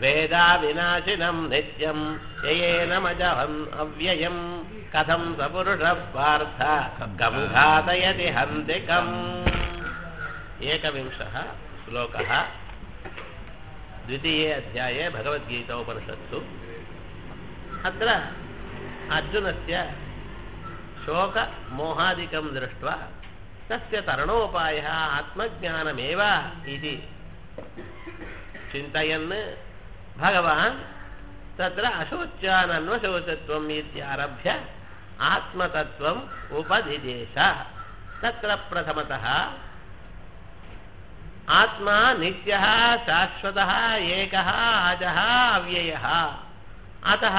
வேதா விநாசினம் நித்யம் யயேனமஜஹம் அவ்யயம் கதம் சபுருஷ பார்த்த கம் घातयति हन्तिकम् एकविंशः श्लोकः द्वितीये अध्याये भगवद्गीतोपनिषत्सु अत्र अर्जुनस्य शोकमोहादिकं दृष्ट्वा तस्य तरणोपायः आत्मज्ञानमेव इति चिन्तयन् भगवान् तत्र अशोच्यानन्वशोचत्वम् इत्यारभ्य आत्मतत्त्वम् उपदिदेश तत्र प्रथमतः आत्मा नित्यः शाश्वतः एकः अजः अव्ययः अतः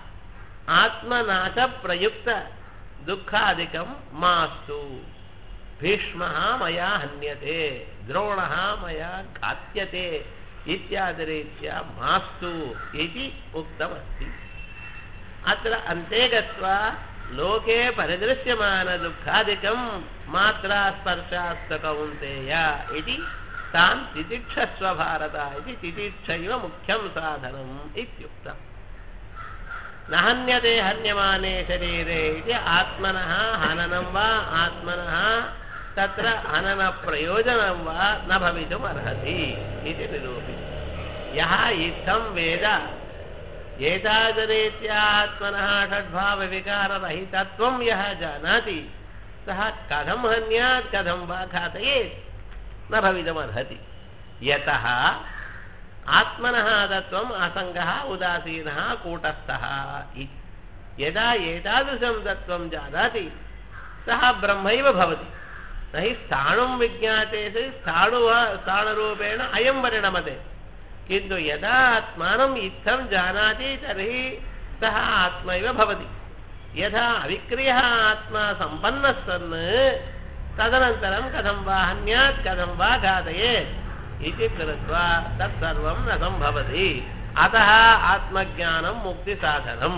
आत्मनाशप्रयुक्तदुःखादिकं मास्तु भीष्मः मया हन्यते द्रोणः मया घात्यते इत्यादिरीत्या मास्तु इति उक्तमस्ति अत्र अन्ते गत्वा लोके परिदृश्यमानदुःखादिकं मात्रास्पर्शास्तकौन्तेय इति तां तितिक्षस्व भारत इति तितिक्षैव मुख्यं साधनम् इत्युक्तम् न हन्यते हन्यमाने शरीरे इति आत्मनः हननं वा आत्मनः तत्र हननप्रयोजनं वा न भवितुमर्हति इति निरूपितम् यः इत्थं वेद एतादरीत्या आत्मनः षड्भावविकाररहितत्वं यः जानाति सः कथं हन्यात् कथं वा घातयेत् न भवितुमर्हति यतः आत्मनः तत्त्वम् असङ्गः उदासीनः कूटस्थः इति यदा एतादृशं तत्त्वं जानाति सः ब्रह्मैव भवति न हि स्थाणुं विज्ञाते सति स्थाणुव स्थाणुरूपेण अयं परिणमते किन्तु यदा आत्मानम् इत्थं जानाति तर्हि सः आत्मैव भवति यथा अविक्रियः आत्मा सम्पन्नः सन् तदनन्तरं कथं वा हन्यात् कथं वा घातयेत् इति कृत्वा तत्सर्वं न सम्भवति अतः आत्मज्ञानं मुक्तिसाधनं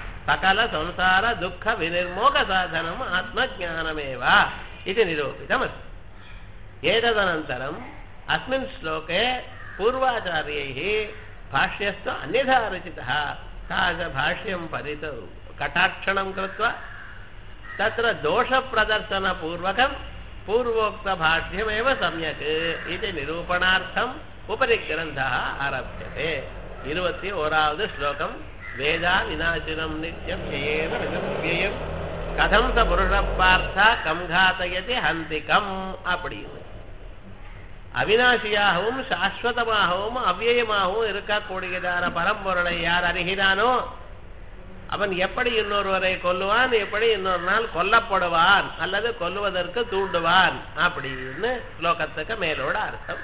सकलसंसारदुःखविनिर्मोकसाधनम् आत्मज्ञानमेव इति निरूपितमस्ति एतदनन्तरम् अस्मिन् श्लोके पूर्वाचार्यैः भाष्यस्तु अन्यथा रचितः तादृशभाष्यं परित कटाक्षणं कृत्वा तत्र दोषप्रदर्शनपूर्वकं पूर्वोक्तभाष्यमेव सम्यक् इति निरूपणार्थम् उपरि ग्रन्थः आरभ्यते இருபத்தி ஓராவது ஸ்லோகம் வேதா விநாசினம் நித்யம் ஏன வியம் கதம் ச புருஷ பார்த்தா கம் காத்தயதி ஹந்திகம் அப்படின்னு அவிநாசியாகவும் சாஸ்வதமாகவும் அவ்வியமாகவும் இருக்கக்கூடியதான பரம்பொருளை யார் அறிகிறானோ அவன் எப்படி இன்னொருவரை கொல்லுவான் எப்படி இன்னொரு நாள் கொல்லப்படுவான் அல்லது கொல்லுவதற்கு தூண்டுவான் அப்படின்னு ஸ்லோகத்துக்கு மேலோட அர்த்தம்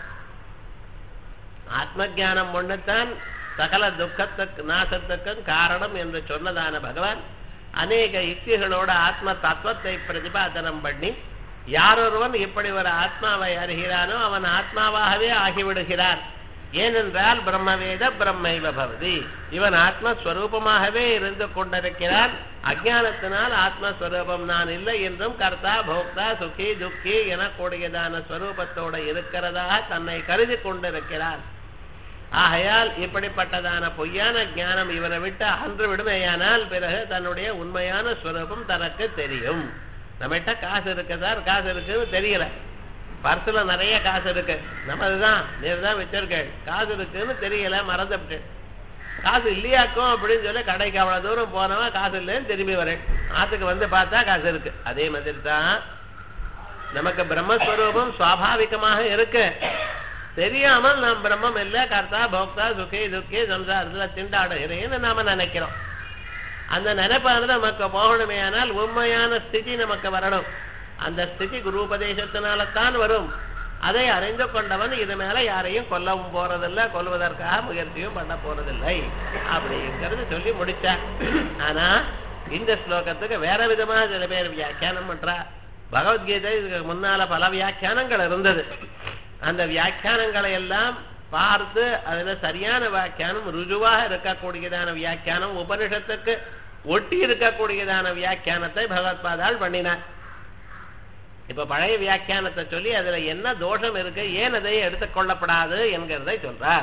ஆத்ம ஜானம் ஒண்ணுத்தான் சகல துக்கத்துக்கு நாசத்துக்கும் காரணம் என்று சொன்னதான பகவான் அநேக யுக்திகளோட ஆத்ம தத்துவத்தை பிரதிபாதனம் பண்ணி யாரொருவன் இப்படி ஒரு ஆத்மாவை அறிகிறானோ அவன் ஆத்மாவாகவே ஆகிவிடுகிறான் ஏனென்றால் பிரம்மவேத பிரம்மைவ பவதி இவன் ஆத்மஸ்வரூபமாகவே இருந்து கொண்டிருக்கிறான் அஜானத்தினால் ஆத்மஸ்வரூபம் நான் இல்லை என்றும் கர்த்தா போக்தா சுகி துக்கி எனக்கூடியதான ஸ்வரூபத்தோட இருக்கிறதாக தன்னை கருதி கொண்டிருக்கிறான் ஆகையால் இப்படிப்பட்டதான பொய்யான ஞானம் இவனை விட்டு அகன்று விடுமையானால் பிறகு தன்னுடைய உண்மையான ஸ்வரூபம் தனக்கு தெரியும் நம்மகிட்ட காசு இருக்கு சார் காசு இருக்குன்னு தெரியல பர்ஸில் நிறைய காசு இருக்கு நம்மதுதான் நீர் தான் வச்சிருக்கேன் காசு இருக்குன்னு தெரியல மறந்துவிட்டு காசு இல்லையாக்கும் அப்படின்னு சொல்லி கடைக்கு அவ்வளோ தூரம் போனவன் காசு இல்லைன்னு திரும்பி வரேன் ஆத்துக்கு வந்து பார்த்தா காசு இருக்கு அதே மாதிரி தான் நமக்கு பிரம்மஸ்வரூபம் சுவாபாவிகமாக இருக்கு தெரியாமல் நாம் பிரம்மம் இல்லை கர்த்தா போக்தா சுகி துக்கி சம்சாரத்துல திண்டாடுகிறேன்னு நாம நினைக்கிறோம் அந்த நினைப்பானது நமக்கு போகணுமே ஆனால் உண்மையான ஸ்திதி நமக்கு வரணும் அந்த ஸ்திதி குரு உபதேசத்தினால தான் வரும் அதை அறிந்து கொண்டவன் இது மேல யாரையும் கொல்லவும் போறதில்லை கொல்வதற்காக முயற்சியும் பண்ண போறதில்லை அப்படிங்கிறது சொல்லி முடிச்சார் ஆனா இந்த ஸ்லோகத்துக்கு வேற விதமா சில பேர் வியாக்கியானம் பண்றா பகவத்கீதை இதுக்கு முன்னால பல வியாக்கியானங்கள் இருந்தது அந்த வியாக்கியானங்களை எல்லாம் பார்த்து அதுல சரியான வியாக்கியானம் ருஜுவாக இருக்கக்கூடியதான வியாக்கியானம் உபனிஷத்துக்கு ஒட்டி இருக்கக்கூடியதான வியாக்கியானத்தை பகவத்பாதால் பண்ணினார் இப்ப பழைய வியாக்கியானத்தை சொல்லி அதுல என்ன தோஷம் இருக்கு ஏன் அதை எடுத்துக்கொள்ளப்படாது என்கிறதை சொல்றார்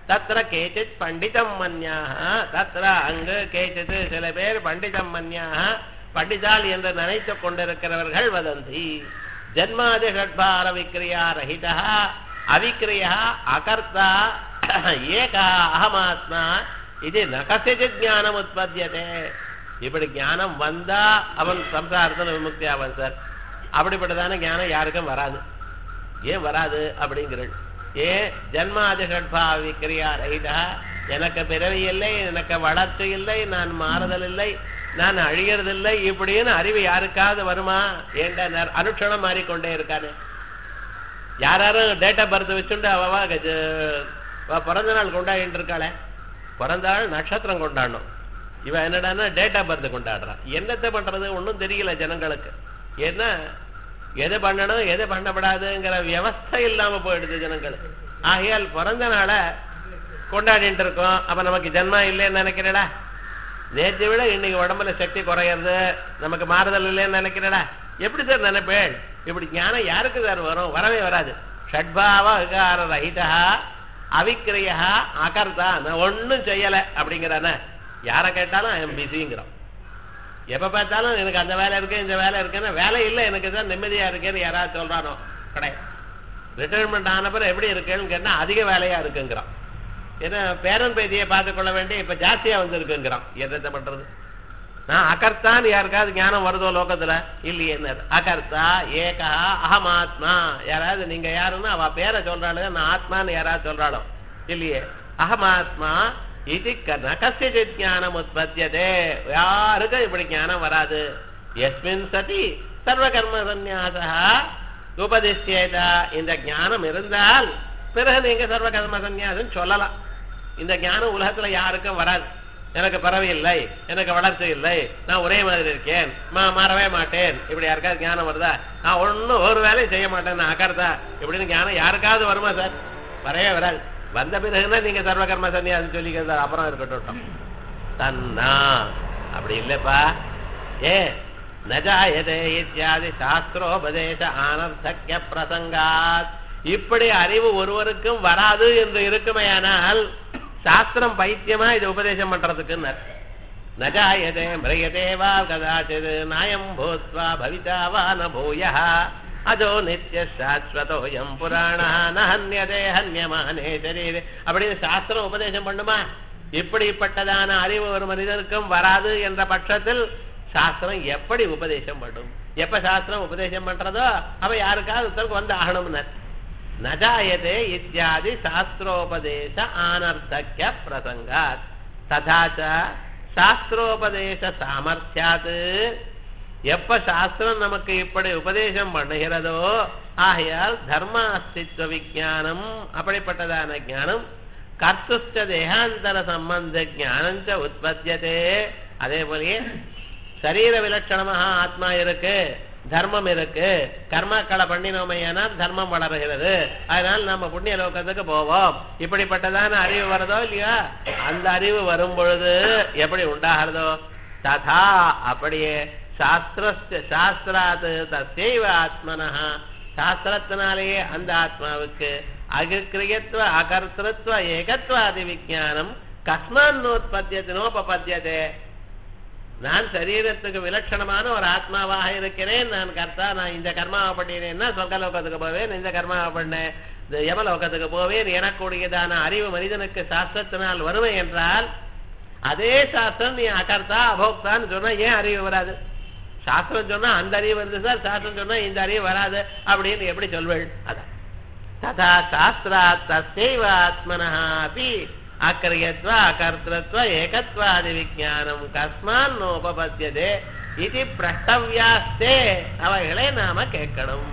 தத்திர கேச்சித் பண்டிதம் மன்யாக தத்திர அங்கு கேச்சித் சில பேர் பண்டிதம் மன்யாக பண்டிதால் என்று நினைத்துக் கொண்டிருக்கிறவர்கள் வதந்தி ஜன்மாதி ஷட்பார விக்ரியா ரஹிதா அவிக்ரியா அகர்த்தா ஏகா அகமாத்மா இது நகசித் ஞானம் உற்பத்தியதே இப்படி ஞானம் வந்தா அவன் சம்சாரத்தில் விமுக்தி ஆவான் சார் அப்படிப்பட்டதான ஞானம் யாருக்கும் வராது ஏன் வராது அப்படிங்கிறது ஏன் ஜன்மாதி ஷட்பாவிக்கிரியா ரஹிதா எனக்கு பிறவி இல்லை எனக்கு வளர்ச்சி இல்லை நான் மாறுதல் இல்லை நான் அழியறதில்லை இப்படின்னு அறிவு யாருக்காவது வருமா ஏண்ட அனுட்சணம் மாறிக்கொண்டே இருக்காரு யார் யாரும் டேட் ஆஃப் பர்த் வச்சுட்டு அவ பிறந்த நாள் கொண்டாடிட்டு இருக்காளே பிறந்த நாள் நட்சத்திரம் கொண்டாடணும் இவன் என்னடான்னா டேட் ஆஃப் பர்த் கொண்டாடுறான் என்னத்தை பண்றது ஒன்றும் தெரியல ஜனங்களுக்கு ஏன்னா எது பண்ணணும் எது பண்ணப்படாதுங்கிற வியவஸ்தை இல்லாம போயிடுது ஜனங்களுக்கு ஆகையால் பிறந்த நாளை கொண்டாடிட்டு இருக்கோம் அப்ப நமக்கு ஜென்மா இல்லைன்னு நினைக்கிறடா நேற்றை விட இன்னைக்கு உடம்புல சக்தி குறையிறது நமக்கு மாறுதல் இல்லைன்னு நினைக்கிறடா எப்படி சார் நினைப்பேன் இப்படி ஞானம் யாருக்கு சார் வரும் வரவே வராது ஷட்பாவ விகார ரஹிதா அவிக்கிரையா அகர்த்தா நான் ஒன்றும் செய்யலை அப்படிங்கிறானே யாரை கேட்டாலும் ஐஎம் பிஸிங்கிறோம் எப்போ பார்த்தாலும் எனக்கு அந்த வேலை இருக்கு இந்த வேலை இருக்குன்னா வேலை இல்லை எனக்கு தான் நிம்மதியாக இருக்கேன்னு யாராவது சொல்கிறானோ கிடையாது ரிட்டைர்மெண்ட் ஆன பிறகு எப்படி இருக்குன்னு கேட்டால் அதிக வேலையாக இருக்குங்கிறான் ஏன்னா பேரன் பேத்தியை பார்த்துக்கொள்ள வேண்டிய இப்போ ஜாஸ்தியாக வந்திருக்குங்கிறான் என்னத்தை பண்ணுறது நான் அகர்த்தான்னு யாருக்காவது ஞானம் வருதோ லோகத்துல இல்லையே அகர்த்தா ஏகா அகமாத்மா யாராவது நீங்க யாருன்னா அவ பேரை சொல்றாளுங்க நான் ஆத்மான்னு யாராவது சொல்றாளோ இல்லையே அகமாத்மா இது நகசிய ஞானம் உற்பத்தியதே யாருக்கும் இப்படி ஞானம் வராது எஸ்மின் சதி சர்வ கர்ம சந்நியாசா உபதிஷ்யேதா இந்த ஞானம் இருந்தால் பிறகு நீங்க சர்வ கர்ம சந்நியாசம் சொல்லலாம் இந்த ஞானம் உலகத்துல யாருக்கும் வராது எனக்கு பறவை இல்லை எனக்கு வளர்ச்சி இல்லை நான் ஒரே மாதிரி இருக்கேன் நான் மாறவே மாட்டேன் இப்படி யாருக்காவது ஞானம் வருதா நான் ஒன்றும் ஒரு வேலையும் செய்ய மாட்டேன் நான் அக்கறதா இப்படின்னு ஞானம் யாருக்காவது வருமா சார் வரவே வராது வந்த பிறகுனா நீங்க சர்வகர்ம சன்னியாசம் சொல்லிக்கிறது அப்புறம் இருக்கட்டும் தன்னா அப்படி இல்லப்பா ஏ நஜாயதே இத்தியாதி சாஸ்திரோபதேச ஆனர்த்தக்கிய பிரசங்காத் இப்படி அறிவு ஒருவருக்கும் வராது என்று இருக்குமையானால் சாஸ்திரம் பைத்தியமா இது உபதேசம் பண்றதுக்கு நஜாயதே மிரயதே வா கதாச்சித் நாயம் பூத்வா பவிதா வா ந பூய அதோ நித்திய சாஸ்வதோயம் புராணா நஹன்யதே ஹன்யமானே சரீரே அப்படின்னு சாஸ்திரம் உபதேசம் பண்ணுமா இப்படிப்பட்டதான அறிவு ஒரு மனிதனுக்கும் வராது என்ற பட்சத்தில் சாஸ்திரம் எப்படி உபதேசம் பண்ணும் எப்ப சாஸ்திரம் உபதேசம் பண்றதோ அவ யாருக்காவது ஒருத்தருக்கு வந்து ஆகணும்னர் நஜாயதே இத்தியாதி சாஸ்திரோபதேச ஆனர்த்தக்கிய பிரசங்காத் ததாச்ச சாஸ்திரோபதேச சாமர்த்தியாது எப்ப சாஸ்திரம் நமக்கு இப்படி உபதேசம் பண்ணுகிறதோ ஆகையால் தர்ம அஸ்தித்வ விஜானம் அப்படிப்பட்டதான ஞானம் கர்த்துஸ்ட தேகாந்தர சம்பந்த ஞானஞ்ச உற்பத்தியதே அதே போலயே சரீர விலட்சணமாக ஆத்மா இருக்கு தர்மம் இருக்கு கர்மாக்களை பண்ணினோமையானால் தர்மம் வளர்கிறது அதனால நம்ம புண்ணிய லோகத்துக்கு போவோம் இப்படிப்பட்டதான அறிவு வருதோ இல்லையா அந்த அறிவு வரும் பொழுது எப்படி உண்டாகிறதோ ததா அப்படியே சாஸ்திர சாஸ்திராத் தசைவ ஆத்மனா சாஸ்திரத்தினாலேயே அந்த ஆத்மாவுக்கு அகிருக்கிரியத்துவ அகர்த்திருத்துவ ஏகத்வாதி விஜானம் கஸ்மான் நோத்பத்தியதே நான் சரீரத்துக்கு விலட்சணமான ஒரு ஆத்மாவாக இருக்கிறேன் நான் கர்த்தா நான் இந்த கர்மாவை பண்ணினேன்னா சொர்க்கலோகத்துக்கு போவேன் இந்த கர்மாவை பண்ணேன் இந்த யமலோகத்துக்கு போவேன் எனக்கூடியதான அறிவு மனிதனுக்கு சாஸ்திரத்தினால் வருமை என்றால் அதே சாஸ்திரம் நீ அகர்த்தா அபோக்தான்னு சொன்னா ஏன் அறிவு வராது சாஸ்திரம் சொன்னா அந்த அறிவு வருது சார் சாஸ்திரம் சொன்னா இந்த அறிவு வராது அப்படின்னு எப்படி சொல்வேள் அதான் ததா சாஸ்திரா தசைவ ஆத்மனா அப்படி அக்கிரியத்வ அகர்த்தத்வ ஏகத்வாதி விஜானம் கஸ்மான் நோபபத்தியதே இது பிரஷ்டவியாஸ்தே அவைகளை நாம கேட்கணும்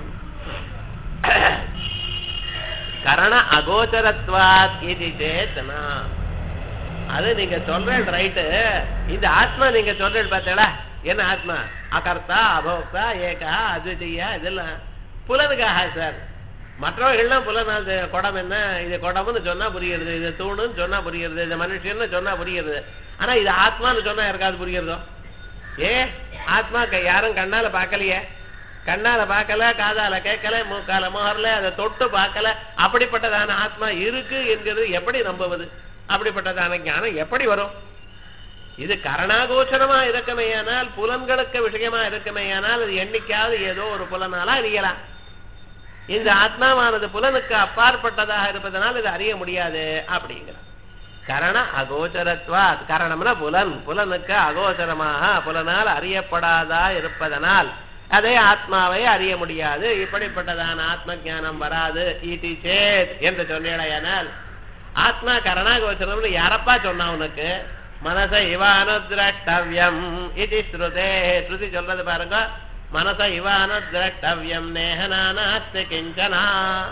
கரண அகோச்சரத்வாத் இது சேத்தனா அது நீங்க சொல்றேன் ரைட்டு இந்த ஆத்மா நீங்க சொல்றேன் பார்த்தீங்களா என்ன ஆத்மா அகர்த்தா அபோக்தா ஏகா அத்விதீயா இதெல்லாம் புலனுக்காக சார் மற்றவர்கள்லாம் புலன் குடம் என்ன இது குடம்னு சொன்னா புரியுறது இது தூணுன்னு சொன்னா புரியுறது இது மனுஷன்னு சொன்னா புரியுறது ஆனா இது ஆத்மான்னு சொன்னா யாருக்காவது புரியுறதோ ஏ ஆத்மா யாரும் கண்ணால பார்க்கலையே கண்ணால பார்க்கல காதால கேட்கல மூக்கால மோகர்ல அதை தொட்டு பார்க்கல அப்படிப்பட்டதான ஆத்மா இருக்கு என்கிறது எப்படி நம்புவது அப்படிப்பட்டதான ஞானம் எப்படி வரும் இது கரணாகோச்சரமா இருக்குமேயானால் புலன்களுக்கு விஷயமா இருக்குமேயானால் அது எண்ணிக்காவது ஏதோ ஒரு புலனால அறியலாம் இந்த ஆத்மாவானது புலனுக்கு அப்பாற்பட்டதாக இருப்பதனால் இது அறிய முடியாது அப்படிங்கிறார் கரண அகோச்சரத்வா கரணம்னா புலன் புலனுக்கு அகோச்சரமாக புலனால் அறியப்படாதா இருப்பதனால் அதே ஆத்மாவை அறிய முடியாது இப்படிப்பட்டதான ஆத்ம ஞானம் வராது ஈட்டி சேத் என்று சொன்னேடையானால் ஆத்மா கரணாகோச்சரம்னு யாரப்பா சொன்னா உனக்கு மனச இவ அனுதிரஷ்டவியம் இது ஸ்ருதே ஸ்ருதி சொல்றது பாருங்க மனச இவ அனுதிரஷ்டவியம் நேகனானாஸ்தி கிஞ்சனா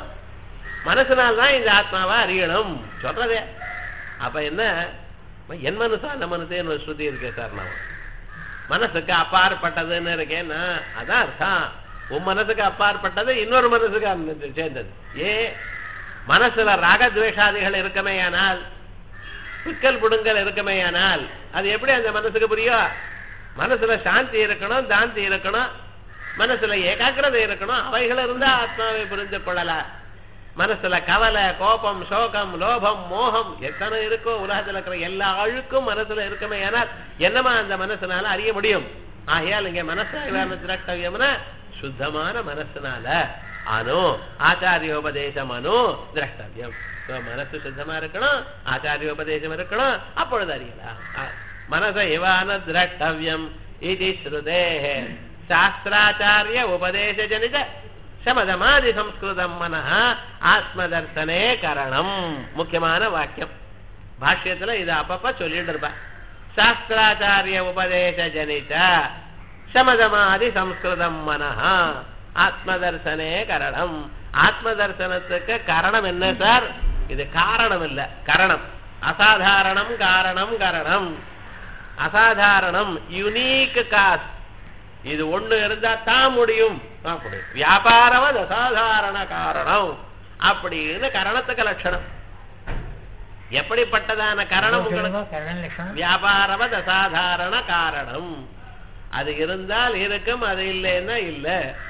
மனசுனால்தான் இந்த ஆத்மாவை அறியணும் சொல்றதே அப்ப என்ன என் மனசா அந்த மனசேன்னு ஒரு ஸ்ருதி இருக்கு சார் நான் மனசுக்கு அப்பாற்பட்டதுன்னு இருக்கேன்னா அதான் அர்த்தம் உன் மனசுக்கு அப்பாற்பட்டது இன்னொரு மனசுக்கு அந்த சேர்ந்தது ஏ மனசுல ராகத்வேஷாதிகள் இருக்குமேயானால் பிக்கல் புடுங்கல் இருக்குமேயானால் அது எப்படி அந்த மனசுக்கு புரியும் மனசுல சாந்தி இருக்கணும் தாந்தி இருக்கணும் மனசுல ஏகாக்கிரதை இருக்கணும் அவைகள் இருந்தா ஆத்மாவை புரிந்து கொள்ளலாம் மனசுல கவலை கோபம் சோகம் லோபம் மோகம் எத்தனை இருக்கோ உலகத்துல இருக்கிற எல்லா அழுக்கும் மனசுல இருக்குமே ஆனால் என்னமா அந்த மனசுனால அறிய முடியும் ஆகையால் இங்க மனசாய்வான திரஷ்டவியம்னா சுத்தமான மனசுனால அனு ஆச்சாரியோபதேசம் அனு திரஷ்டவியம் So, மனசு சுத்தமா இருக்கணும் ஆச்சாரியோபதேசம் இருக்கணும் அப்பொழுது அறியலாம் அ- மனச இவான திரஷ்டவியம் இது ஸ்ருதே சாஸ்திராச்சாரிய உபதேச ஜனித சமதமாதி சம்ஸ்கிருதம் மனஹ ஆத்மதர்சனே கரணம் முக்கியமான வாக்கியம் பாஷ்யத்துல இது அப்பப்ப சொல்லிட்டு இருப்பா சாஸ்திராச்சாரிய உபதேச ஜனித சமதமாதி சம்ஸ்கிருதம் மனஹ ஆத்மதர்சனே கரணம் ஆத்மதர்சனத்துக்கு காரணம் என்ன சார் இது காரணம் இல்ல கரணம் அசாதாரணம் காரணம் கரணம் அசாதாரணம் யுனீக் காஸ் இது ஒண்ணு இருந்தா தான் முடியும் தான் முடியும் வியாபாரவத் அசாதாரண காரணம் அப்படின்னு கரணத்துக்கு லட்சணம் எப்படிப்பட்டதான கரணம் உங்களுக்கு கரண லட்சணம் வியாபாரவத் அசாதாரண காரணம் அது இருந்தால் இருக்கும் அது இல்லைன்னா இல்ல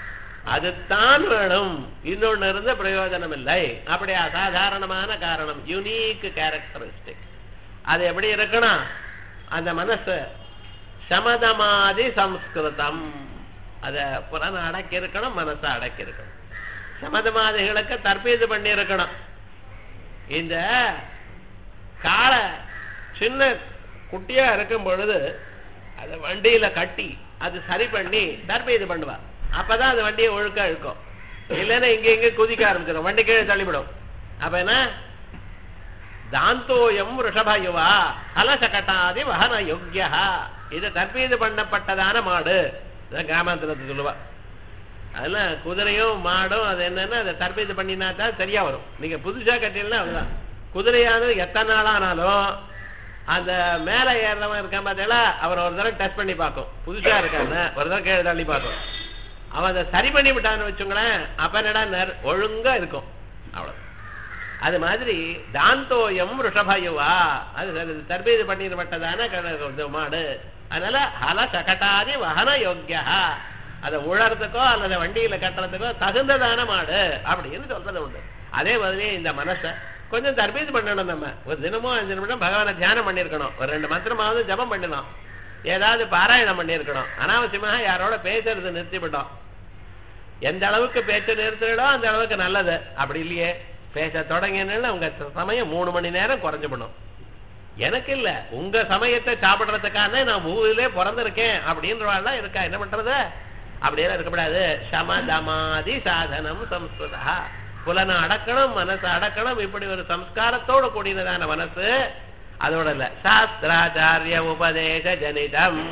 அதுதான் வேணும் இன்னொன்னு இருந்த பிரயோஜனம் இல்லை அப்படி அசாதாரணமான காரணம் யுனீக் கேரக்டரிஸ்டிக் அது எப்படி இருக்கணும் அந்த மனசு சமதமாதி சம்ஸ்கிருதம் அத புலனை அடக்கி இருக்கணும் மனசை அடக்கி இருக்கணும் சமதமாதிகளுக்கு தற்பீது பண்ணி இருக்கணும் இந்த காளை சின்ன குட்டியா இருக்கும் பொழுது அதை வண்டியில கட்டி அது சரி பண்ணி தற்பீது பண்ணுவா அப்பதான் அந்த வண்டியை ஒழுக்கா இழுக்கும் இல்லைன்னா இங்க இங்க குதிக்க ஆரம்பிச்சிடும் வண்டி கீழே தள்ளிவிடும் அப்ப என்ன தாந்தோயம் ரிஷபயுவா ஹலசகட்டாதி வகன யோக்கியா இது தற்பீது பண்ணப்பட்டதான மாடு இதான் கிராமாந்திரத்தை சொல்லுவா அதெல்லாம் குதிரையும் மாடும் அது என்னன்னா அதை தற்பீது பண்ணினா தான் சரியா வரும் நீங்க புதுசா கட்டினா அதுதான் குதிரையானது எத்தனை நாளானாலும் அந்த மேல ஏறவன் இருக்கான் பார்த்தீங்களா அவர் ஒரு தடவை டெஸ்ட் பண்ணி பார்க்கும் புதுசா இருக்கான்னு ஒரு தடவை கீழே தள்ளி பார்க்கும் அவன் அதை சரி பண்ணி விட்டான்னு வச்சுங்களேன் அப்ப என்னடா நெர் ஒழுங்கா இருக்கும் அவ்வளவு அது மாதிரி தாந்தோயம் ரிஷபயுவா அது சரி, இது தற்பீது பண்ணிடப்பட்டதான க- இது மாடு அதனால ஹல சகட்டாதி வகன யோக்கியா அதை உழறதுக்கோ அல்லது வண்டியில கட்டுறதுக்கோ தகுந்ததான மாடு அப்படின்னு சொல்றது உண்டு அதே மாதிரி இந்த மனசை கொஞ்சம் தற்பீது பண்ணணும் நம்ம ஒரு தினமும் அஞ்சு நிமிடம் பகவானை தியானம் பண்ணியிருக்கணும் ஒரு ரெண்டு மந்திரமாவது ஜபம் பண்ணணும் ஏதாவது பாராயணம் பண்ணியிருக்கணும் அனாவசியமாக யாரோட பேசுறது நிறுத்திவிட்டோம் எந்த அளவுக்கு பேச்ச நிறுத்துறோ அந்த அளவுக்கு நல்லது அப்படி இல்லையே பேச தொடங்கினா உங்க சமயம் மூணு மணி நேரம் குறைஞ்சு பண்ணும் எனக்கு இல்ல உங்க சமயத்தை சாப்பிடுறதுக்கான நான் பூவிலே பிறந்திருக்கேன் அப்படின்றவாள்லாம் இருக்கா என்ன பண்றது அப்படியெல்லாம் இருக்கக்கூடாது சமதமாதி சாதனம் சம்ஸ்கிருதா புலனை அடக்கணும் மனசை அடக்கணும் இப்படி ஒரு சம்ஸ்காரத்தோடு கூடினதான மனசு அதோட இல்ல சாஸ்திராச்சாரிய உபதேச ஜனிதம்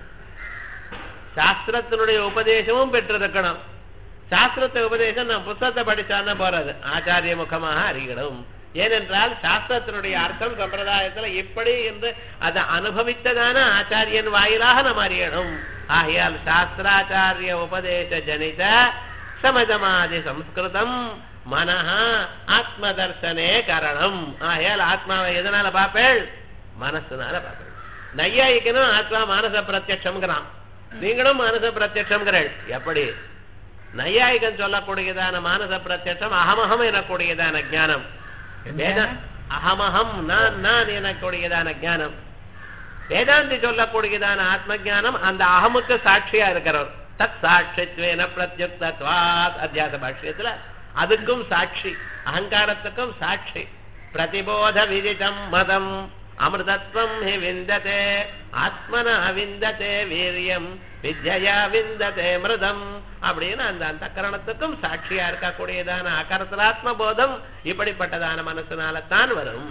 சாஸ்திரத்தினுடைய உபதேசமும் பெற்றிருக்கணும் சாஸ்திரத்தை உபதேசம் நான் புத்தகத்தை படிச்சான்னா போறது ஆச்சாரிய முகமாக அறியணும் ஏனென்றால் சாஸ்திரத்தினுடைய அர்த்தம் சம்பிரதாயத்துல எப்படி என்று அதை அனுபவித்ததான ஆச்சாரியன் வாயிலாக நாம் அறியணும் ஆகையால் சாஸ்திராச்சாரிய உபதேச ஜனித சமதமாதி சம்ஸ்கிருதம் மனஹ ஆத்ம தர்சனே கரணம் ஆகையால் ஆத்மாவை எதனால பார்ப்பேள் மனசுனால பார்ப்பேள் நையாயிக்கணும் ஆத்மா மானச பிரத்யக்ஷம்ங்கிறான் நீங்களும் மானச பிரத்யக்ஷம்ங்கிறள் எப்படி நையாயிகன் சொல்லக்கூடியதான மானச பிரத்யட்சம் அகமகம் எனக்கூடியதான ஞானம் வேத அகமகம் நான் நான் எனக்கூடியதான ஞானம் வேதாந்தி சொல்லக்கூடியதான ஆத்ம ஞானம் அந்த அகமுக்கு சாட்சியா இருக்கிறவர் தத் சாட்சித்வேன பிரத்யுக்தத்வாத் அத்தியாச பாஷ்யத்துல அதுக்கும் சாட்சி அகங்காரத்துக்கும் சாட்சி பிரதிபோத விதிதம் மதம் அமிர்தத்வம் ஹி விந்ததே ஆத்மன விந்ததே வீரியம் வித்யா விந்ததே மிருதம் அப்படின்னு அந்த அந்த கரணத்துக்கும் சாட்சியா இருக்கக்கூடியதான அகரத்தலாத்ம போதம் இப்படிப்பட்டதான மனசுனால தான் வரும்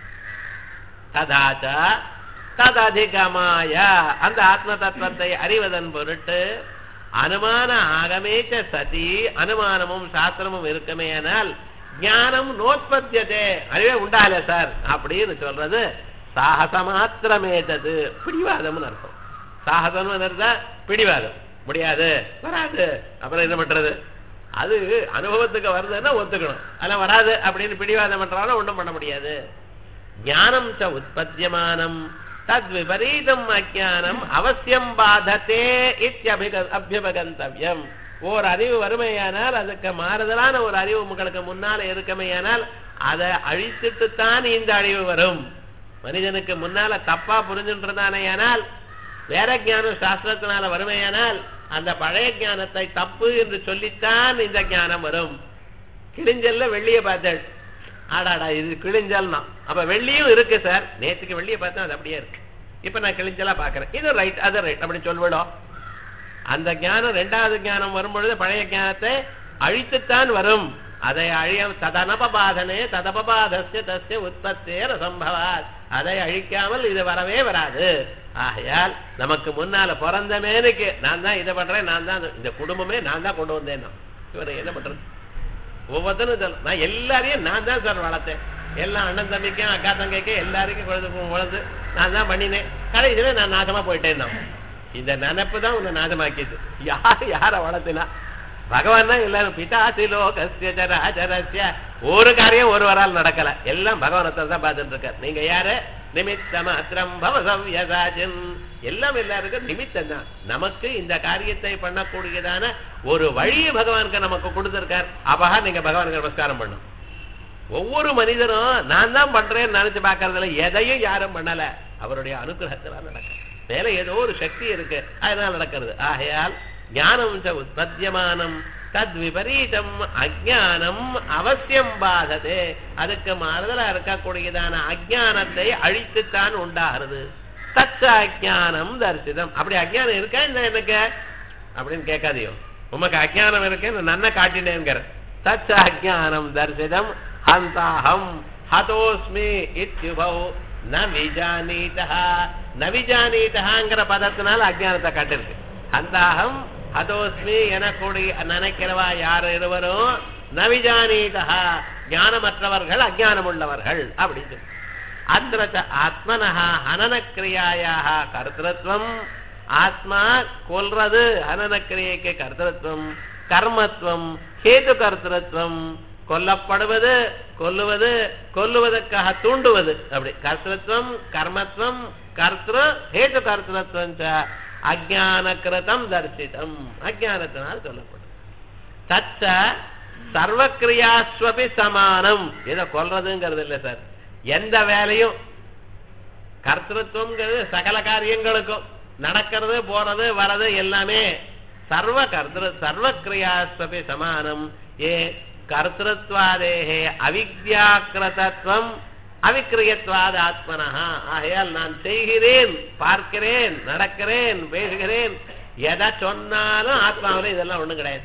ததாச்ச தததிகமாய அந்த ஆத்ம தத்துவத்தை அறிவதன் பொருட்டு அனுமான ஆகமேச்ச சதி அனுமானமும் சாஸ்திரமும் இருக்குமேயானால் ஞானம் நோத்பத்தியதே அறிவே உண்டால சார் அப்படின்னு சொல்றது சாகசமாத்திரமேதது பிடிவாதம்னு அர்த்தம் சாகசம்னு இருந்தா பிடிவாதம் முடியாது வராது அப்புறம் என்ன பண்றது அது அனுபவத்துக்கு வருதுன்னா ஒத்துக்கணும் அதெல்லாம் வராது அப்படின்னு பிடிவாதம் பண்றாலும் ஒண்ணும் பண்ண முடியாது ஞானம் ச உற்பத்தியமானம் தத் விபரீதம் அஜானம் அவசியம் பாதத்தே இத்தியபிக அபியபகந்தவியம் ஓர் அறிவு வறுமையானால் அதுக்கு மாறுதலான ஒரு அறிவு உங்களுக்கு முன்னால இருக்கமையானால் அதை அழித்துட்டு தான் இந்த அழிவு வரும் மனிதனுக்கு முன்னால தப்பா புரிஞ்சுன்றதானேயானால் வேற ஞானம் சாஸ்திரத்தினால வறுமையானால் அந்த பழைய ஞானத்தை தப்பு என்று சொல்லித்தான் இந்த ஞானம் வரும் கிழிஞ்சல்ல வெள்ளிய பார்த்தேன் ஆடாடா இது கிழிஞ்சல்னா அப்ப வெள்ளியும் இருக்கு சார் நேத்துக்கு வெள்ளிய பார்த்தா அது அப்படியே இருக்கு இப்ப நான் கிழிஞ்சலா பாக்குறேன் இது ரைட் அது ரைட் அப்படி சொல்விடும் அந்த ஞானம் ரெண்டாவது ஞானம் வரும்பொழுது பழைய ஞானத்தை அழித்துத்தான் வரும் அதை அழிய ததனபபாதனே ததபபாதஸ்ய தஸ்ய உற்பத்தேர சம்பவாத் அதை அழிக்காமல் இது வரவே வராது ஆகையால் நமக்கு முன்னால பிறந்த மேனுக்கு நான் தான் இதை பண்றேன் நான் தான் இந்த குடும்பமே நான் தான் கொண்டு வந்தேன் இவரை என்ன பண்றது ஒவ்வொருத்தரும் சொல்ல நான் எல்லாரையும் நான் தான் சார் வளர்த்தேன் எல்லாம் அண்ணன் தம்பிக்கும் அக்கா தங்கைக்கும் எல்லாருக்கும் குழந்தை வளர்ந்து நான் தான் பண்ணினேன் கடைசியில நான் நாசமா போயிட்டேன் நான் இந்த நினைப்பு தான் உன்னை நாசமாக்கிது யார் யார வளர்த்தினா பகவான் தான் எல்லாரும் பிதாசி லோகஸ்ய ஜராஜரஸ்ய ஒரு காரியம் ஒருவரால் நடக்கல எல்லாம் பகவானத்தை தான் பார்த்துட்டு இருக்கார் நீங்க யாரு நிமித்த மாத்திரம் பவசவ்யதாஜன் எல்லாம் எல்லாருக்கும் நிமித்தம் தான் நமக்கு இந்த காரியத்தை பண்ணக்கூடியதான ஒரு வழியை பகவானுக்கு நமக்கு கொடுத்திருக்கார் அப்பா நீங்க பகவானுக்கு நமஸ்காரம் பண்ணும் ஒவ்வொரு மனிதனும் நான் தான் பண்றேன்னு நினைச்சு பாக்குறதுல எதையும் யாரும் பண்ணல அவருடைய அனுகிரகத்தினால் நடக்க மேல ஏதோ ஒரு சக்தி இருக்கு அதனால நடக்கிறது ஆகையால் ஞானம் ச உற்பத்தியமானம் தத் விபரீதம் அஜானம் அவசியம் பாததே அதுக்கு மாறுதலா இருக்கக்கூடியதான அஜானத்தை அழித்துத்தான் உண்டாகிறது தச்ச அஜானம் தரிசிதம் அப்படி அஜானம் இருக்கா இந்த எனக்கு அப்படின்னு கேட்காதியோ உமக்கு அஜானம் இருக்கேன்னு நன்ன காட்டினேங்கிற தச்ச அஜானம் தரிசிதம் ஹந்தாஹம் ஹதோஸ்மி இத்யுபௌ ந விஜானீதா ந விஜானீதகாங்கிற பதத்தினால அஜானத்தை காட்டிருக்கு ஹந்தாஹம் ஹதோஸ்மி எனக்கூடிய நினைக்கிறவா யார் இருவரும் நவிஜானீதா ஞானமற்றவர்கள் அஜானம் உள்ளவர்கள் அப்படின்னு சொல்லி அத்திர ஆத்மனஹா ஹனனக்கிரியாயாக கர்த்தத்வம் ஆத்மா கொல்றது ஹனனக்கிரியைக்கு கர்த்தத்வம் கர்மத்துவம் கேது கர்த்தத்வம் கொல்லப்படுவது கொல்லுவது கொல்லுவதற்காக தூண்டுவது அப்படி கர்த்தத்வம் கர்மத்துவம் கர்த்திரு ஹேது கர்த்தத்வம் அஜான கிருதம் தரிசிதம் அஜானத்தினால் சொல்லப்படும் தச்ச சர்வக்கிரியாஸ்வபி சமானம் இதை கொல்றதுங்கிறது இல்லை சார் எந்த வேலையும் கர்த்தத்துவங்கிறது சகல காரியங்களுக்கும் நடக்கிறது போறது வர்றது எல்லாமே சர்வ கர்த்திரு சர்வக்கிரியாஸ்வபி சமானம் ஏ கர்த்திருவாதேகே அவித்யாக்கிரதத்துவம் அவிக்கிரியத்வாத ஆத்மனஹா ஆகையால் நான் செய்கிறேன் பார்க்கிறேன் நடக்கிறேன் பேசுகிறேன் எதை சொன்னாலும் ஆத்மாவில் இதெல்லாம் ஒண்ணும் கிடையாது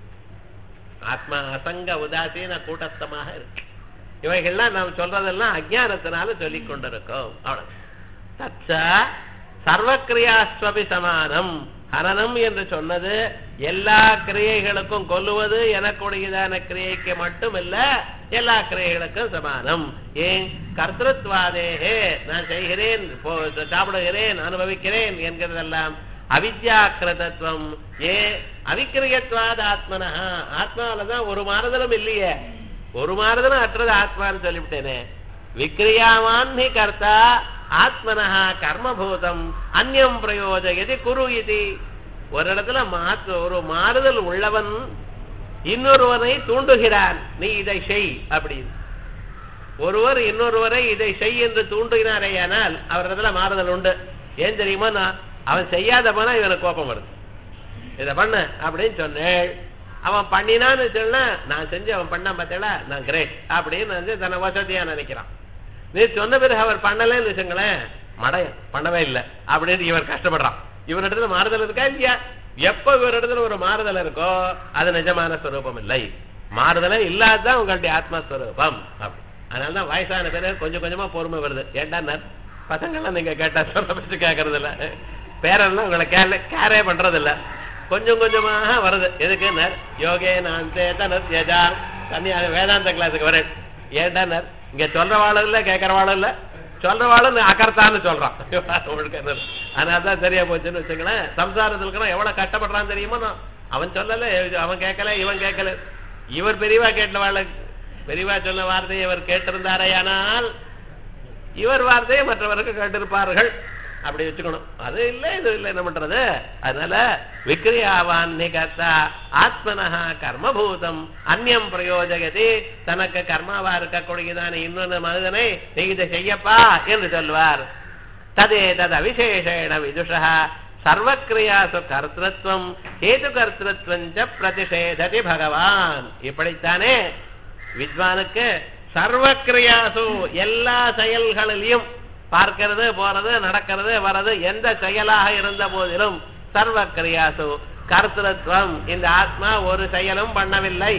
ஆத்மா அசங்க உதாசீன கூட்டஸ்தமாக இருக்கு இவைகள்லாம் நாம் சொல்றதெல்லாம் அஜானத்தினால சொல்லிக் கொண்டிருக்கோம் அவ்வளவு தச்ச சர்வக்கிரியாஸ்வபி சமானம் ஹனனம் என்று சொன்னது எல்லா கிரியைகளுக்கும் கொல்லுவது எனக்குடையதான கிரியைக்கு மட்டுமல்ல எல்லா கிரியைகளுக்கும் சமானம் ஏன் கர்த்தத்வாதேகே நான் செய்கிறேன் சாப்பிடுகிறேன் அனுபவிக்கிறேன் என்கிறதெல்லாம் அவித்யாக்கிரதத்துவம் ஏ அவிக்கிரியத்வாத ஆத்மனஹா ஆத்மாவில்தான் ஒரு மாறுதலும் இல்லையே ஒரு மாறுதலும் அற்றது ஆத்மான்னு சொல்லிவிட்டேனே விக்ரியாவான் ஹி கர்த்தா ஆத்மனஹா கர்மபூதம் அந்நியம் பிரயோஜயதி குரு இது ஒரு இடத்துல மாற்று ஒரு மாறுதல் உள்ளவன் இன்னொருவனை தூண்டுகிறான் நீ இதை செய் அப்படின்னு ஒருவர் இன்னொருவரை இதை செய் என்று தூண்டினாரேயானால் அவரிடத்துல மாறுதல் உண்டு ஏன் தெரியுமா நான் அவன் செய்யாத போனா இவனுக்கு கோபம் வருது இதை பண்ண அப்படின்னு சொன்னேன் அவன் பண்ணினான்னு சொன்னா நான் செஞ்சு அவன் பண்ண பார்த்தேடா நான் கிரேட் அப்படின்னு வந்து தன்னை வசதியா நினைக்கிறான் நீ சொன்ன பிறகு அவர் பண்ணலன்னு வச்சுங்களேன் மடையன் பண்ணவே இல்லை அப்படின்னு இவர் கஷ்டப்படுறான் இவரிடத்துல மாறுதல் இருக்கா இல்லையா எப்ப இவரிடத்துல ஒரு மாறுதல் இருக்கோ அது நிஜமான ஸ்வரூபம் இல்லை மாறுதலே இல்லாததான் உங்களுடைய ஆத்மஸ்வரூபம் அப்படி அதனாலதான் வயசான பேரு கொஞ்சம் கொஞ்சமா பொறுமை வருது ஏண்டா பசங்கள்லாம் நீங்க கேட்டா சொல்ல பேச்சு கேட்கறது இல்ல பேரெல்லாம் உங்களை கேர கேரே பண்றது இல்ல கொஞ்சம் கொஞ்சமாக வருது எதுக்கு நர் யோகே நான் சேதனர் யஜா தனியா வேதாந்த கிளாஸுக்கு வரேன் ஏண்டா நர் இங்க சொல்றவாளும் இல்ல கேட்கறவாளும் இல்ல சொல்றவாளும் அக்கறத்தான்னு சொல்றான் ஒழுக்க நர். அதனாலதான் சரியா போச்சுன்னு வச்சுங்களேன் சம்சாரத்துல இருக்கிற எவ்வளவு கஷ்டப்படுறான்னு தெரியுமா நான் அவன் சொல்லல அவன் கேட்கல இவன் கேட்கல இவர் பெரியவா கேட்டவாள் பெரியவா சொன்ன வார்த்தையை இவர் கேட்டிருந்தாரையானால் இவர் வார்த்தையை மற்றவருக்கு கேட்டிருப்பார்கள் அப்படி வச்சுக்கணும் அது இல்லை இது இல்லை என்ன பண்றது அதனால விக்ரியாவான் நிகர்த்தா ஆத்மனஹா கர்மபூதம் அந்நியம் பிரயோஜகதி தனக்கு கர்மாவா இருக்கக்கூடியதான இன்னொன்று மனிதனை நீ இதை செய்யப்பா என்று சொல்வார் ததே தத் அவிசேஷேண விதுஷா சர்வக்கிரியாசு கர்த்திருவம் ஹேது கர்த்திருவம் பிரதிஷேததி பகவான் இப்படித்தானே வித்வானுக்கு சர்வக்கிரியாசு எல்லா செயல்களிலும் பார்க்கிறது போறது நடக்கிறது வர்றது எந்த செயலாக இருந்த போதிலும் சர்வக்கிரியாசு கர்த்திருவம் இந்த ஆத்மா ஒரு செயலும் பண்ணவில்லை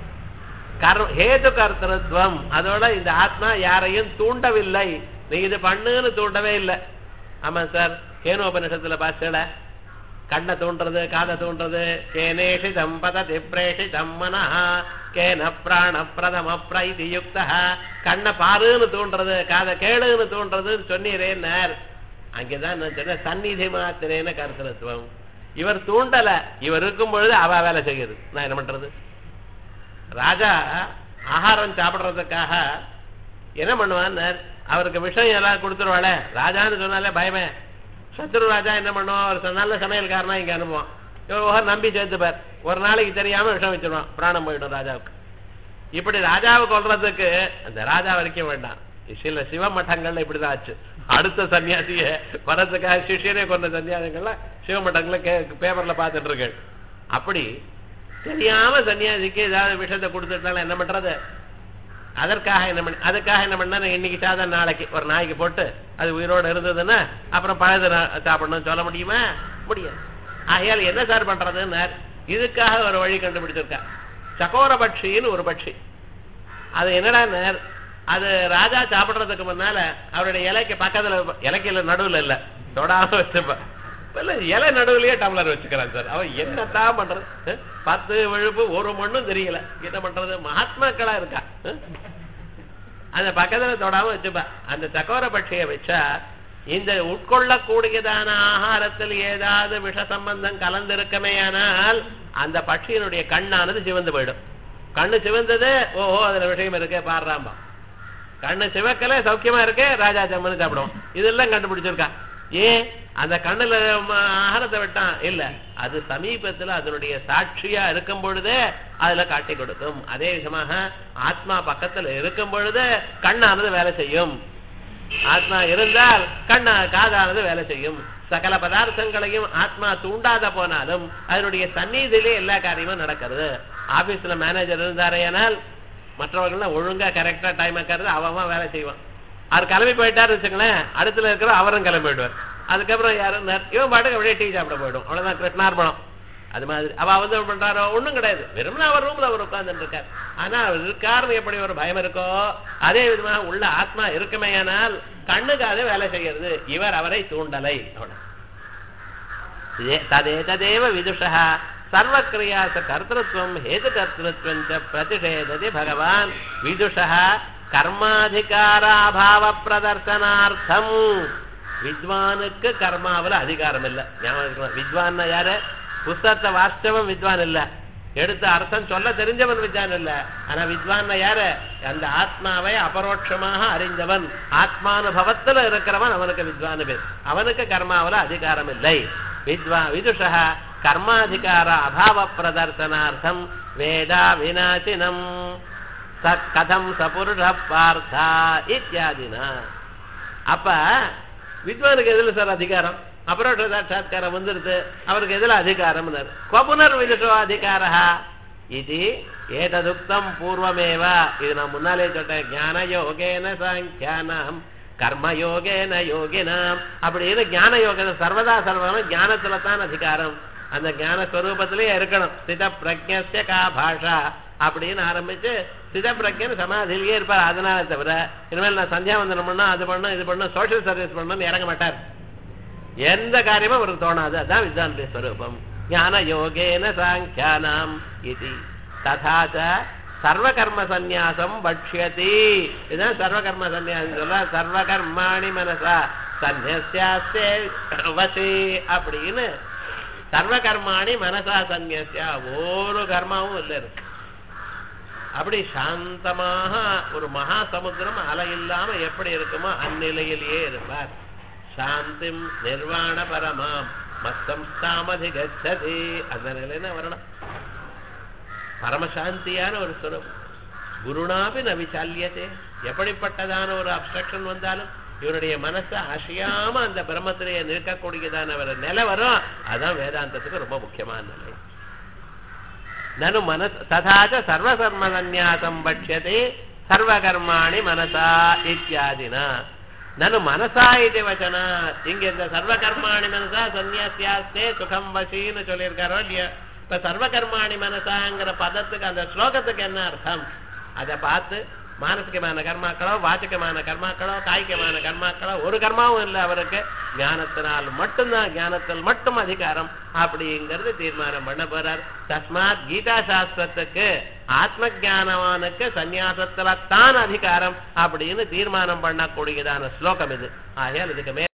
கர் ஹேது கர்த்திருவம் அதோட இந்த ஆத்மா யாரையும் தூண்டவில்லை நீ இது பண்ணுன்னு தூண்டவே இல்லை ஆமா சார் கேனோபனிஷத்துல பார்த்தல கண்ணை தூண்டுறது காதை தூண்டுறது கேனேஷி தம்பதி பிரேஷி தம்மனா கேன பிராண பிரதம பிரைதி யுக்த கண்ணை பாருன்னு தூண்டுறது காதை கேளுன்னு தூண்டுறதுன்னு சொன்னீரேன்னார் அங்கேதான் நான் சொன்ன சந்நிதி மாத்திரேன கருத்திருத்துவம் இவர் தூண்டல இவர் இருக்கும் பொழுது அவ வேலை செய்யுது நான் என்ன பண்றது ராஜா ஆகாரம் சாப்பிடுறதுக்காக என்ன பண்ணுவான் அவருக்கு விஷயம் எல்லாம் கொடுத்துருவாளே ராஜான்னு சொன்னாலே பயமே சத்ரு ராஜா என்ன பண்ணுவான் ஒரு நல்ல சமையல்காரனா இங்க அனுப்புவான் இவர் நம்பி சேர்த்துப்பார் ஒரு நாளைக்கு தெரியாம விஷம் வச்சிருவான் பிராணம் போயிடும் ராஜாவுக்கு இப்படி ராஜாவை கொல்றதுக்கு அந்த ராஜா வரைக்கும் வேண்டாம் சில சிவ மட்டங்கள்ல இப்படிதான் ஆச்சு அடுத்த சன்னியாசிய வரதுக்காக சிஷியனே கொண்ட சன்னியாசிகள்ல சிவ மட்டங்கள பேப்பர்ல பார்த்துட்டு இருக்கு அப்படி தெரியாம சன்னியாசிக்கு ஏதாவது விஷயத்தை கொடுத்துட்டாலும் என்ன பண்றது அதற்காக என்ன பண்ண அதுக்காக என்ன பண்ணா இன்னைக்கு சாதம் நாளைக்கு ஒரு நாய்க்கு போட்டு அது உயிரோடு இருந்ததுன்னா அப்புறம் பழது சாப்பிடணும்னு சொல்ல முடியுமா முடியாது ஆகையால் என்ன சார் பண்றதுன்னு இதுக்காக ஒரு வழி கண்டுபிடிச்சிருக்கா சகோர பட்சின்னு ஒரு பட்சி அது என்னடா அது ராஜா சாப்பிடுறதுக்கு முன்னால அவருடைய இலைக்கு பக்கத்துல இலைக்கு இல்ல நடுவுல இல்ல தொடாம வச்சுப்பா இல்ல இலை நடுவுலயே டம்ளர் வச்சுக்கிறான் சார் அவன் என்னத்தான் பண்றது பத்து விழுப்பு ஒரு மண்ணும் தெரியல என்ன பண்றது மகாத்மாக்களா இருக்கா அந்த பக்கத்துல தொடாம வச்சுப்பா அந்த சக்கோர பட்சியை வச்சா இந்த உட்கொள்ளக்கூடியதான ஆகாரத்தில் ஏதாவது விஷ சம்பந்தம் கலந்திருக்கமேயானால் அந்த பட்சியினுடைய கண்ணானது சிவந்து போயிடும் கண்ணு சிவந்தது ஓஹோ அதுல விஷயம் இருக்கே பாடுறாம்பா கண்ணு சிவக்கல சௌக்கியமா இருக்கே ராஜா ஜம்மனு சாப்பிடுவோம் இதெல்லாம் கண்டுபிடிச்சிருக்கா ஏன் அந்த கண்ணுல ஆகாரத்தை விட்டான் இல்ல அது சமீபத்துல அதனுடைய சாட்சியா இருக்கும் பொழுதே அதுல காட்டி கொடுக்கும் அதே விதமாக ஆத்மா பக்கத்துல இருக்கும் பொழுது கண்ணானது வேலை செய்யும் ஆத்மா இருந்தால் கண்ணா காதானது வேலை செய்யும் சகல பதார்த்தங்களையும் ஆத்மா தூண்டாத போனாலும் அதனுடைய சந்நிதியிலே எல்லா காரியமும் நடக்கிறது ஆபீஸ்ல மேனேஜர் இருந்தாரையானால் மற்றவர்கள்லாம் ஒழுங்கா கரெக்டா டைம் வைக்கிறது அவன் வேலை செய்வான் அவர் கிளம்பி போயிட்டாரு வச்சுங்களேன் அடுத்துல இருக்கிற அவரும் கிளம்பி போயிடுவார் அதுக்கப்புறம் யாரும் இவன் பாட்டுக்கு அப்படியே டீ சாப்பிட போயிடும் அவ்வளவுதான் கிருஷ்ணார்பணம் அது மாதிரி அவ வந்து பண்றாரோ ஒண்ணும் கிடையாது வெறும் அவர் ரூம்ல அவர் உட்கார்ந்து இருக்கார் ஆனா அவர் இருக்காருன்னு எப்படி ஒரு பயம் இருக்கோ அதே விதமாக உள்ள ஆத்மா இருக்குமேயானால் கண்ணுக்காக வேலை செய்யறது இவர் அவரை தூண்டலை ததே ததேவ விதுஷா சர்வக்கிரியாச கர்த்தத்துவம் ஹேது கர்த்தத்துவம் பிரதிஷேததி பகவான் விதுஷா கர்மாதிகாராபாவ பிரதர்சனார்த்தம் வித்வானுக்கு கர்மாவில் அதிகாரம் இல்லை ஞாபகம் வித்வான் யாரு புஸ்தகத்தை வாசிச்சவன் வித்வான் இல்ல எடுத்த அர்த்தம் சொல்ல தெரிஞ்சவன் வித்வான் இல்ல ஆனா வித்வான் யாரு அந்த ஆத்மாவை அபரோட்சமாக அறிந்தவன் ஆத்மானுபவத்துல இருக்கிறவன் அவனுக்கு வித்வான் பேர் அவனுக்கு கர்மாவில் அதிகாரம் இல்லை வித்வா விதுஷா கர்மாதிகார அபாவ பிரதர்சனார்த்தம் வேதா விநாசினம் ச கதம் சபுருஷ பார்த்தா இத்தியாதினா அப்ப வித்வானுக்கு எதுல சார் அதிகாரம் அபரோஷ சாட்சாத்காரம் வந்துருது அவருக்கு எதுல அதிகாரம்னாரு கொபுனர் விதுஷோ அதிகாரா இது ஏததுக்தம் பூர்வமேவ இது நான் முன்னாலே சொல்றேன் ஞான யோகேன சாங்கியானாம் கர்ம யோகேன யோகினாம் அப்படின்னு ஞான யோக சர்வதா சர்வதம் ஞானத்துல தான் அதிகாரம் அந்த ஞான ஸ்வரூபத்திலேயே இருக்கணும் ஸ்தித பிரஜ்ய கா பாஷா அப்படின்னு ஆரம்பிச்சு ஸ்தித பிரஜன் சமாதியிலேயே இருப்பார் அதனால தவிர இனிமேல் நான் சந்தியாவந்தனம் பண்ணா அது பண்ணும் இது பண்ணும் சோஷியல் சர்வீஸ் பண்ணணும்னு இறங்க மாட்டார் எந்த காரியமும் அவருக்கு தோணாது அதான் வித்வானுடைய ஸ்வரூபம் ஞான யோகேன சாங்கியானாம் இது ததாச்ச சர்வகர்ம சந்நியாசம் பக்ஷ்யதி இதுதான் சர்வகர்ம சந்நியாசம் சொல்ல சர்வகர்மாணி மனசா சந்நியாசே வசி அப்படின்னு சர்வகர்மாணி மனசா சந்நியா ஒரு கர்மாவும் இல்லை இருக்கு அப்படி சாந்தமாக ஒரு மகா சமுத்திரம் அலை இல்லாம எப்படி இருக்குமோ அந்நிலையிலேயே இருப்பார் சாந்திம் நிர்வாண பரமாம் மத்தம் தாமதி கச்சதி அந்த நிலையில வரணும் பரமசாந்தியான ஒரு சுரம் குருணாபி ந விசால்யதே எப்படிப்பட்டதான ஒரு அப்சக்ஷன் வந்தாலும் இவருடைய மனசை அசையாம அந்த பிரம்மத்திலேயே நிற்கக்கூடியதான ஒரு நிலை வரும் அதான் வேதாந்தத்துக்கு ரொம்ப முக்கியமான நிலை நனு மனஸ் ததாச்ச சர்வகர்ம சந்நியாசம் பட்சதே சர்வகர்மாணி மனசா இத்தியாதினா நனு மனசா இது வச்சனா இங்க இந்த சர்வகர்மாணி மனசா சந்நியாசியாஸ்தே சுகம் வசின்னு சொல்லியிருக்காரோ இல்லையா இப்ப சர்வகர்மாணி மனசாங்கிற பதத்துக்கு அந்த ஸ்லோகத்துக்கு என்ன அர்த்தம் அதை பார்த்து மானசிகமான கர்மாக்களோ வாச்சிகமான கர்மாக்களோ காய்கமான கர்மாக்களோ ஒரு கர்மாவும் இல்லை அவருக்கு ஞானத்தினால் மட்டும்தான் ஞானத்தில் மட்டும் அதிகாரம் அப்படிங்கிறது தீர்மானம் பண்ண போறார் தஸ்மாத் கீதா சாஸ்திரத்துக்கு ஆத்ம ஜானவானுக்கு சந்நியாசத்துல தான் அதிகாரம் அப்படின்னு தீர்மானம் பண்ணக்கூடியதான ஸ்லோகம் இது ஆகையால் இதுக்கு மேல